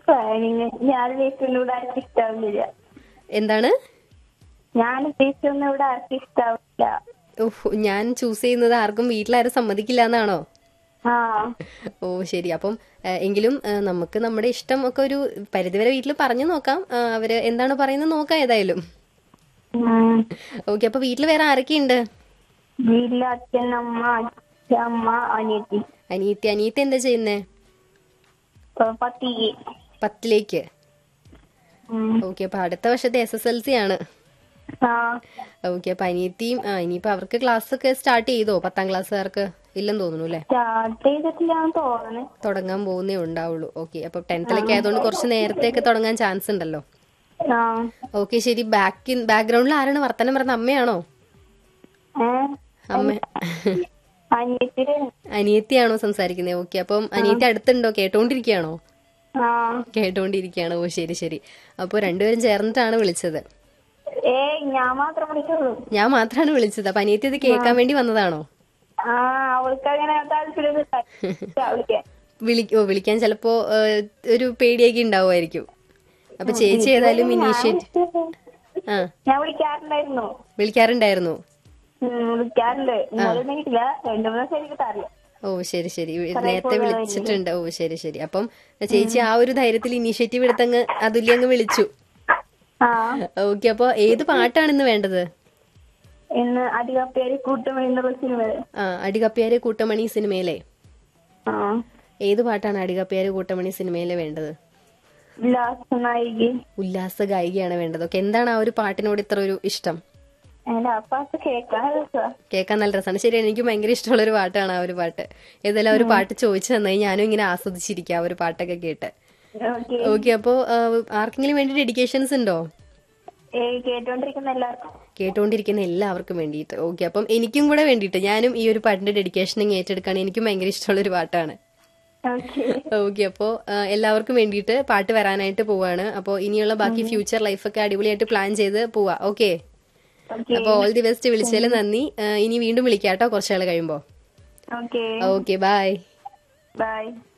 Planning ഞാൻ ഉദ്ദേശിക്കുന്ന ഇവിടെ ആർക്കും ഇഷ്ടാവില്ല എന്താണ് ഞാൻ ഉദ്ദേശിക്കുന്ന ഇവിടെ ആർക്കും ഇഷ്ടാവില്ല ഓഹ് ഞാൻ ചൂസ് ചെയ്യുന്നത് ആർക്കും വീട്ടിലാരും സമ്മതിക്കില്ല എന്നാണോ ആ ഓ ശരി അപ്പം ഏ, എങ്കിലും ഏ, നമുക്ക് നമ്മുടെ ഇഷ്ടം ഒക്കെ ഒരു പരിധിവരെ വീട്ടിൽ പറഞ്ഞു നോക്കാം ആ, അവര് എന്താണ് പറയുന്നത് നോക്കാം ഏതായാലും ഉം. ഓക്കെ അപ്പൊ വീട്ടിൽ വേറെ ആരൊക്കെയുണ്ട് വീട്ടിലെ അച്ഛൻ അമ്മ അച്ഛൻ അമ്മ അനിയത്തി അനിയത്തി അനിയത്തി എന്താ ചെയ്യുന്നേ ഇപ്പൊ പത്തിക്ക് പത്തിലേക്ക് ഉം. ഓക്കെ അപ്പൊ അടുത്ത വർഷത്തെ എസ് എസ് എൽ സി ആണ് ആ ഓക്കെ അപ്പൊ അനിയത്തിയും ആ ഇനിയിപ്പോ അവർക്ക് ക്ലാസ് ഒക്കെ സ്റ്റാർട്ട് ചെയ്തോ പത്താം ക്ലാസ്സുകാർക്ക് ഇല്ലെന്ന് തോന്നുന്നു അല്ലേ സ്റ്റാർട്ട് ചെയ്തിട്ടില്ലാന്ന് തോന്നുന്നു തുടങ്ങാൻ പോകുന്നേ ഉണ്ടാവുള്ളൂ ഓക്കെ അപ്പൊ ടെൻത്തിലൊക്കെ ആയതുകൊണ്ട് കുറച്ച് നേരത്തെ ഒക്കെ തുടങ്ങാൻ ചാൻസ് ഉണ്ടല്ലോ ആ ഓക്കെ ശരി ബാക്ക് ബാക്ക്ഗ്രൗണ്ടിൽ ആരാണ് വർത്തനം പറഞ്ഞ അമ്മയാണോ ഏ അമ്മ അനിയത്തില് അനിയത്തിയാണോ സംസാരിക്കുന്നത് ഓക്കെ അപ്പം അനിയത്തി അടുത്തുണ്ടോ കേട്ടോണ്ടിരിക്കുകയാണോ ആ കേട്ടോണ്ടിരിക്കുകയാണ് ഓ ശരി ശരി അപ്പോൾ രണ്ടുപേരും ചേർന്നിട്ടാണ് വിളിച്ചത് ഏ ഞാൻ മാത്രം വിളിക്കുള്ളൂ ഞാൻ മാത്രമാണ് വിളിച്ചത് അപ്പൊ അനിയത്തി ഇത് കേൾക്കാൻ വേണ്ടി വന്നതാണോ ആ അവൾക്ക് അങ്ങനെ താല്പര്യം വിളിക്കാൻ വിളി ഓ വിളിക്കാൻ ചിലപ്പോ ഏഹ്, ഒരു പേടിയൊക്കെ ഉണ്ടാവുമായിരിക്കും അപ്പൊ ചേച്ചി ഏതായാലും ഇനീഷ്യേറ്റ് ആ ഞാൻ വിളിക്കാറുണ്ടായിരുന്നു വിളിക്കാറുണ്ടായിരുന്നു ഉം, വിളിക്കാറുണ്ട് ഇന്നലെ ഒന്നും കിട്ടില്ല രണ്ടു മൂന്ന് ദിവസം എനിക്ക് തരില്ല ഓ ശരി ശരി നേരത്തെ വിളിച്ചിട്ടുണ്ട് ഓ ശരി ശരി അപ്പം ചേച്ചി ആ ഒരു ധൈര്യത്തിൽ ഇനീഷ്യേറ്റീവ് എടുത്തങ്ങ് അതുല്യ അങ്ങ് വിളിച്ചു ആ ഓക്കെ അപ്പൊ ഏത് പാട്ടാണ് ഇന്ന് വേണ്ടത് ഇന്ന് അധികം പേര് കൂട്ടമണി എന്നുള്ള സിനിമ ആ അടികപ്പിയാര് കൂട്ടമണി സിനിമയിലെ ആ ഏത് പാട്ടാണ് അടികപ്പിയാര് കൂട്ടമണി സിനിമയിലെ വേണ്ടത് ഉല്ലാസ നായിക ഉല്ലാസ ഗായികയാണ് വേണ്ടത് ഓക്കെ എന്താണ് ആ ഒരു പാട്ടിനോട് ഇത്ര ഒരു ഇഷ്ടം എന്റെ ആ പാട്ട് കേൾക്കാൻ രസാ. കേൾക്കാൻ നല്ല രസമാണ് ശരി എനിക്ക് ഭയങ്കര ഇഷ്ടമുള്ള ഒരു പാട്ടാണ് ആ ഒരു പാട്ട് ഏതായാലും ആ ഒരു പാട്ട് ചോദിച്ചു തന്നായി ഞാനും ഇങ്ങനെ ആസ്വദിച്ചിരിക്കാം ആ ഒരു പാട്ടൊക്കെ കേട്ട് ഓക്കെ ഓക്കെ അപ്പോ ആ, ആർക്കെങ്കിലും വേണ്ടി ഡെഡിക്കേഷൻസ് ഉണ്ടോ ഏ കേട്ടോണ്ടിരിക്കുന്ന എല്ലാവർക്കും കേട്ടുകൊണ്ടിരിക്കുന്ന എല്ലാവർക്കും വേണ്ടിയിട്ട് ഓക്കെ അപ്പം എനിക്കും കൂടെ വേണ്ടിയിട്ട് ഞാനും ഈ ഒരു പാട്ടിന്റെ ഡെഡിക്കേഷൻ ഏറ്റെടുക്കുകയാണ് എനിക്കും ഭയങ്കര ഇഷ്ടമുള്ള ഒരു പാട്ടാണ് ഓക്കെ ഓക്കെ അപ്പോൾ എല്ലാവർക്കും വേണ്ടിയിട്ട് പാട്ട് വരാനായിട്ട് പോവാണ് അപ്പോൾ ഇനിയുള്ള ബാക്കി ഫ്യൂച്ചർ ലൈഫൊക്കെ അടിപൊളിയായിട്ട് പ്ലാൻ ചെയ്ത് പോവാ ഓക്കെ ഓക്കെ അപ്പോൾ ഓൾ ദി ബെസ്റ്റ് വിളിച്ചതിൽ നന്ദി ആ, ഇനി വീണ്ടും വിളിക്കാം കേട്ടോ കുറച്ചാൾ കഴിയുമ്പോൾ ഓക്കെ ഓക്കെ ബൈ ബൈ